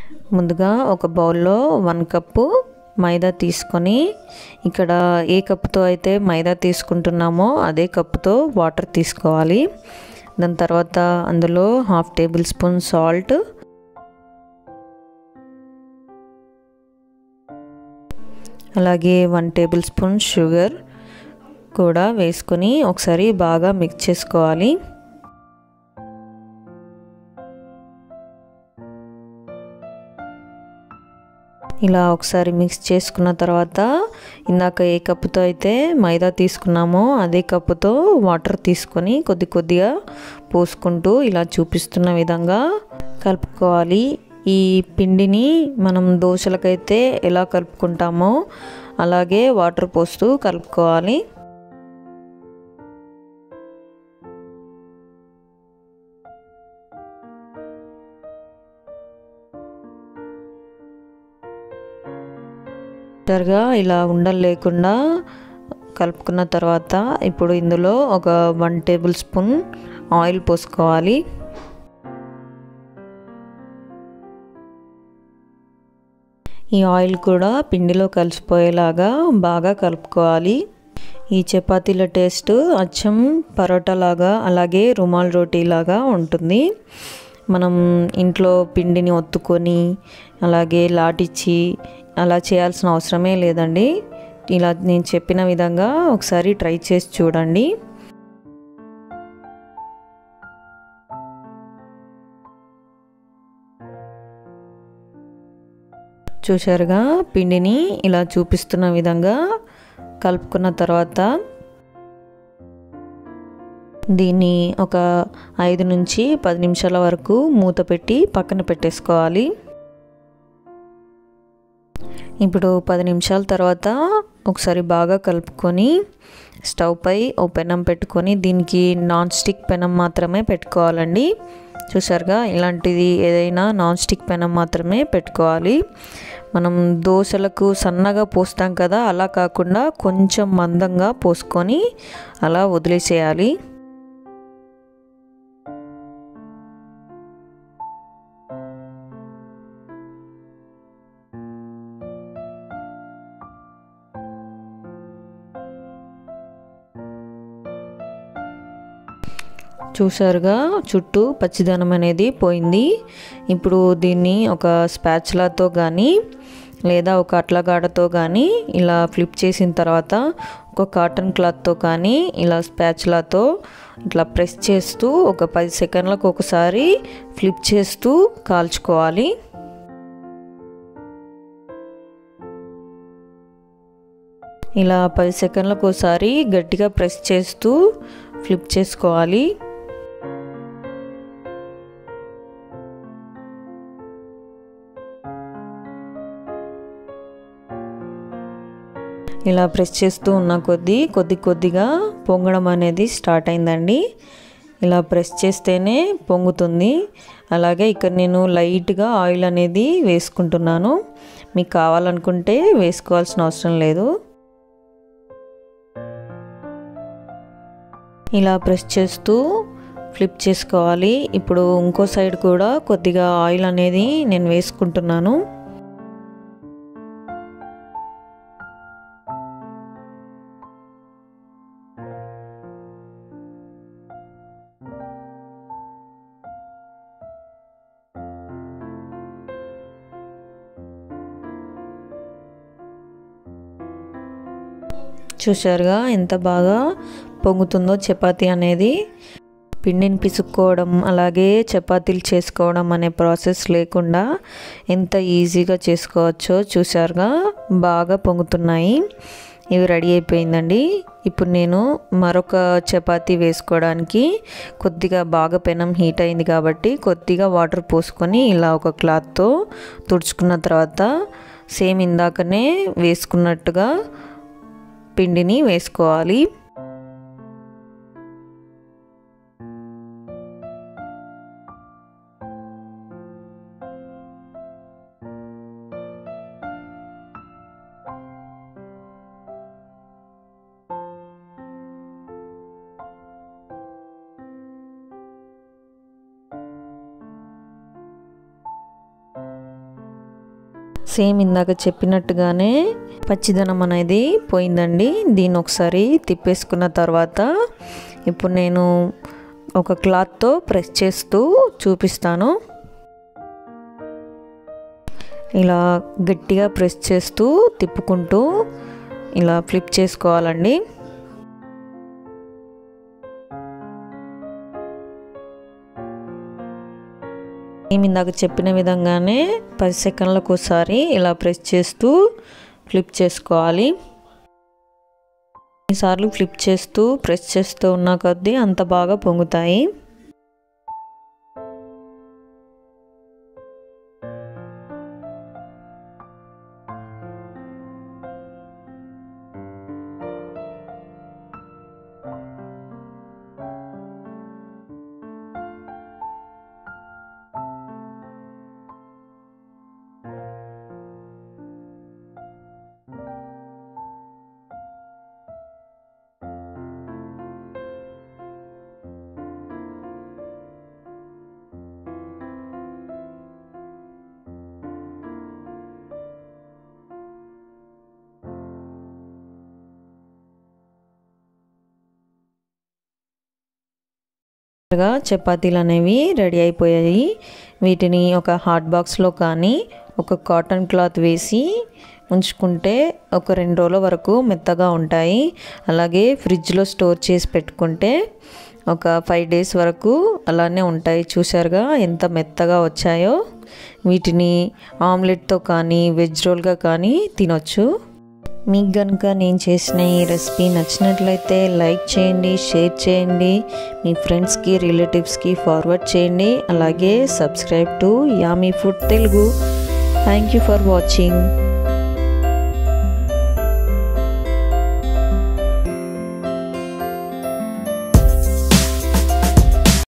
ముందుగా ఒక బౌల్లో వన్ కప్పు మైదా తీసుకొని ఇక్కడ ఏ కప్పుతో అయితే మైదా తీసుకుంటున్నామో అదే కప్పుతో వాటర్ తీసుకోవాలి దాని తర్వాత అందులో హాఫ్ టేబుల్ స్పూన్ సాల్ట్ అలాగే వన్ టేబుల్ స్పూన్ షుగర్ కూడా వేసుకొని ఒకసారి బాగా మిక్స్ చేసుకోవాలి ఇలా ఒకసారి మిక్స్ చేసుకున్న తర్వాత ఇందాక ఏ కప్పుతో అయితే మైదా తీసుకున్నామో అదే కప్పుతో వాటర్ తీసుకొని కొద్ది కొద్దిగా పోసుకుంటూ ఇలా చూపిస్తున్న విధంగా కలుపుకోవాలి ఈ పిండిని మనం దోశలకైతే ఎలా కలుపుకుంటామో అలాగే వాటర్ పోస్తూ కలుపుకోవాలి గా ఇలా ఉండలు లేకుండా కలుపుకున్న తర్వాత ఇప్పుడు ఇందులో ఒక వన్ టేబుల్ స్పూన్ ఆయిల్ పోసుకోవాలి ఈ ఆయిల్ కూడా పిండిలో కలిసిపోయేలాగా బాగా కలుపుకోవాలి ఈ చపాతీల టేస్ట్ అచ్చం పరోటా లాగా అలాగే రుమాల్ రోటీ లాగా ఉంటుంది మనం ఇంట్లో పిండిని ఒత్తుకొని అలాగే లాటిచ్చి అలా చేయాల్సిన అవసరమే లేదండి ఇలా నేను చెప్పిన విధంగా ఒకసారి ట్రై చేసి చూడండి చూశారుగా పిండిని ఇలా చూపిస్తున్న విధంగా కలుపుకున్న తర్వాత దీన్ని ఒక ఐదు నుంచి పది నిమిషాల వరకు మూత పెట్టి పక్కన పెట్టేసుకోవాలి ఇప్పుడు పది నిమిషాల తర్వాత ఒకసారి బాగా కలుపుకొని స్టవ్ పై ఓ పెనం పెట్టుకొని దీనికి నాన్ స్టిక్ పెనం మాత్రమే పెట్టుకోవాలండి చూసారుగా ఇలాంటిది ఏదైనా నాన్ స్టిక్ పెనం మాత్రమే పెట్టుకోవాలి మనం దోశలకు సన్నగా పోస్తాం కదా అలా కాకుండా కొంచెం మందంగా పోసుకొని అలా వదిలేసేయాలి చూసారుగా చుట్టూ పచ్చిదనం అనేది పోయింది ఇప్పుడు దీన్ని ఒక స్పాచ్లాతో కానీ లేదా ఒక అట్లగాడతో కానీ ఇలా ఫ్లిప్ చేసిన తర్వాత ఒక కాటన్ క్లాత్తో కానీ ఇలా స్పాచ్లాతో ఇట్లా ప్రెస్ చేస్తూ ఒక పది సెకండ్లకు ఒకసారి ఫ్లిప్ చేస్తూ కాల్చుకోవాలి ఇలా పది సెకండ్లకు ఒకసారి గట్టిగా ప్రెస్ చేస్తూ ఫ్లిప్ చేసుకోవాలి ఇలా ప్రెస్ చేస్తూ ఉన్న కొద్దీ కొద్ది కొద్దిగా పొంగడం అనేది స్టార్ట్ అయిందండి ఇలా ప్రెస్ చేస్తేనే పొంగుతుంది అలాగే ఇక్కడ నేను లైట్గా ఆయిల్ అనేది వేసుకుంటున్నాను మీకు కావాలనుకుంటే వేసుకోవాల్సిన అవసరం లేదు ఇలా ప్రెస్ చేస్తూ ఫ్లిప్ చేసుకోవాలి ఇప్పుడు ఇంకో సైడ్ కూడా కొద్దిగా ఆయిల్ అనేది నేను వేసుకుంటున్నాను చూశారుగా ఎంత బాగా పొంగుతుందో చపాతీ అనేది పిండిని పిసుక్కోవడం అలాగే చపాతీలు చేసుకోవడం అనే ప్రాసెస్ లేకుండా ఎంత ఈజీగా చేసుకోవచ్చో చూశారుగా బాగా పొంగుతున్నాయి ఇవి రెడీ అయిపోయిందండి ఇప్పుడు నేను మరొక చపాతీ వేసుకోవడానికి కొద్దిగా బాగా పెనం హీట్ అయింది కాబట్టి కొద్దిగా వాటర్ పోసుకొని ఇలా ఒక క్లాత్తో తుడుచుకున్న తర్వాత సేమ్ ఇందాకనే వేసుకున్నట్టుగా పిండిని వేసుకోవాలి సేమ్ ఇందాక చెప్పినట్టుగానే పచ్చిదనం అనేది పోయిందండి దీన్ని ఒకసారి తిప్పేసుకున్న తర్వాత ఇప్పుడు నేను ఒక క్లాత్తో ప్రెస్ చేస్తూ చూపిస్తాను ఇలా గట్టిగా ప్రెస్ చేస్తూ తిప్పుకుంటూ ఇలా ఫ్లిప్ చేసుకోవాలండి మేము ఇందాక చెప్పిన విధంగానే పది సెకండ్లకు ఒకసారి ఇలా ప్రెస్ చేస్తూ ఫ్లిప్ చేసుకోవాలి ఈసార్లు ఫ్లిప్ చేస్తూ ప్రెస్ చేస్తూ ఉన్న కొద్దీ అంత బాగా పొంగుతాయి చపాతీలు అనేవి రెడీ అయిపోయాయి వీటిని ఒక హాట్ బాక్స్లో కానీ ఒక కాటన్ క్లాత్ వేసి ఉంచుకుంటే ఒక రెండు రోజుల వరకు మెత్తగా ఉంటాయి అలాగే ఫ్రిడ్జ్లో స్టోర్ చేసి పెట్టుకుంటే ఒక ఫైవ్ డేస్ వరకు అలానే ఉంటాయి చూసారుగా ఎంత మెత్తగా వచ్చాయో వీటిని ఆమ్లెట్తో కానీ వెజ్ రోల్గా కానీ తినొచ్చు మీకు కనుక నేను చేసిన ఈ రెసిపీ నచ్చినట్లయితే లైక్ చేయండి షేర్ చేయండి మీ ఫ్రెండ్స్కి రిలేటివ్స్కి ఫార్వర్డ్ చేయండి అలాగే subscribe to yummy food Telugu thank you for watching